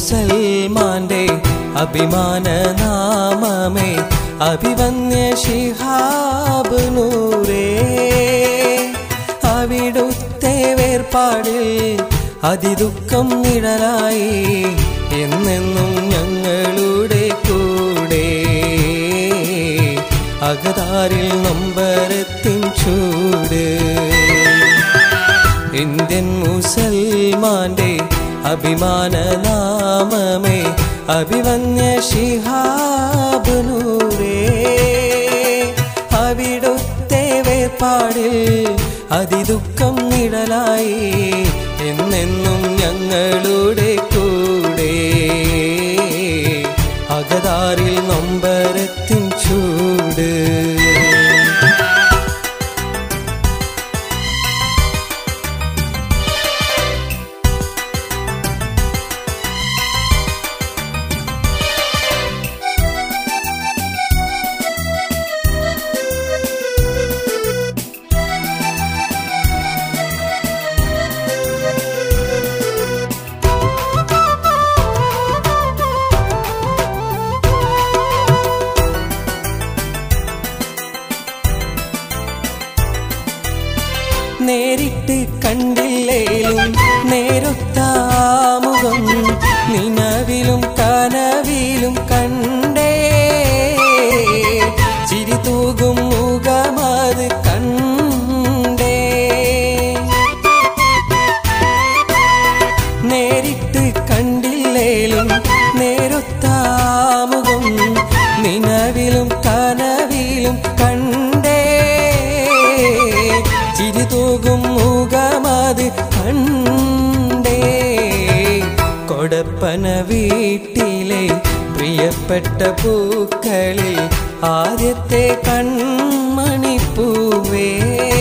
മുസൽമാന്റെ അഭിമാന നാമമേ അഭിവന്യ ശിഹാബ് നൂറേ അവിടുത്തെ വേർപാടിൽ അതിദുഃഖം നിഴലായി എന്നെന്നും ഞങ്ങളുടെ കൂടെ അകതാരിൽ നൊമ്പരത്തിൻ ചൂട് ഇന്ത്യൻ മുസൽമാന്റെ അഭിമാന നാമമേ അഭിവന്യ ശിഹാബ് നൂറേ അവിടുത്തെ വേർപാടിൽ അതിദുഃഖം നിഴലായി എന്നെന്നും ഞങ്ങളുടെ കൂടെ അകതാരിൽ നൊമ്പരത്തിൻ ചൂട് നേരിട്ട് കണ്ടില്ലേലും നേരൊത്താമുഖം നിലവിലും കനവിലും കണ്ടേ ചിരി തൂകും മുഖമത് കണ്ടേ നേരിട്ട് കണ്ടില്ലേലും നേരൊത്താമുഖം നിലവിലും കനവിലും കണ്ടേ ചിരി തൂകും മുഖമത് കണ്ടേ കൊടപ്പന വീട്ടിലെ പ്രിയപ്പെട്ട പൂക്കളിൽ ആദ്യത്തെ കൺമണിപ്പൂവേ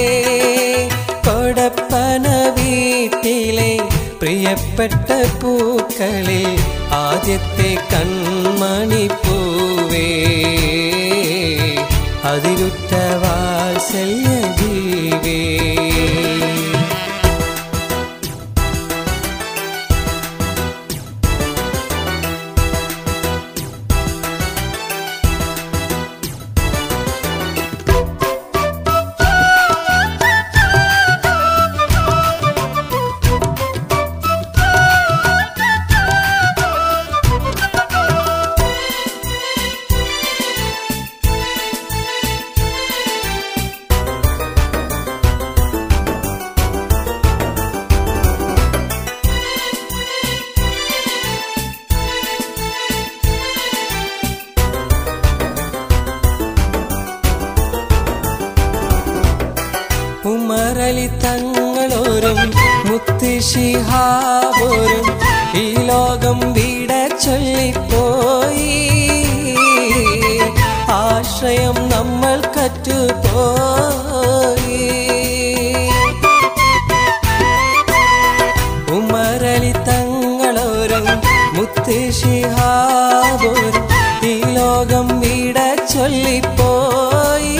കൊടപ്പന വീട്ടിലെ പ്രിയപ്പെട്ട പൂക്കളിൽ ആദ്യത്തെ കൺമണിപ്പൂവേ അതിരുറ്റ വാത്സല്യ ജീവേ ഉമറലി തങ്ങളോരും മുത്തുശിഹാവോരും ഈ ലോകം വീട ചൊല്ലിപ്പോയി ആശ്രയം നമ്മൾ കറ്റുപോയി ഉമറലി തങ്ങളോരും മുത്തുശിഹാവോരും ഈ ലോകം വീട ചൊല്ലിപ്പോയി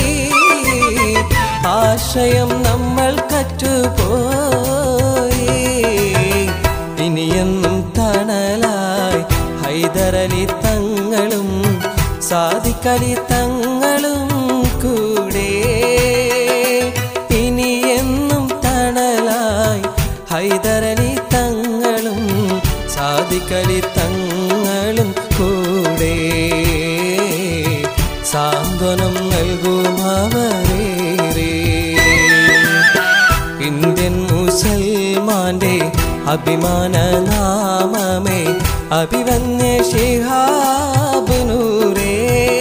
ആശ്രയം നമ്മൾ കറ്റുപോയി ഇനിയെന്നും തണലായി ഹൈദരലി തങ്ങളും സാധിക്കലി തങ്ങളും കൂടെ ഇനിയെന്നും തണലായി ഹൈദരലി തങ്ങളും സാധിക്കലി തങ്ങളും കൂടെ സാന്ത്വനം നൽകും അവരേറെ ഇന്ത്യൻ മുസൽമാന്റെ അഭിമാന നാമമേ അഭിവന്യ ശിഹാബ് നൂറേ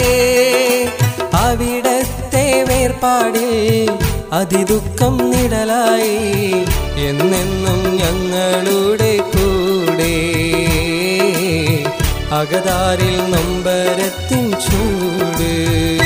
അവിടത്തെ വേർപാടിൽ അതിദുഃഖം നിഴലായി എന്നെന്നും ഞങ്ങളുടെ കൂടെ അകതാരിൽ നൊമ്പരത്തിൻ ചൂട്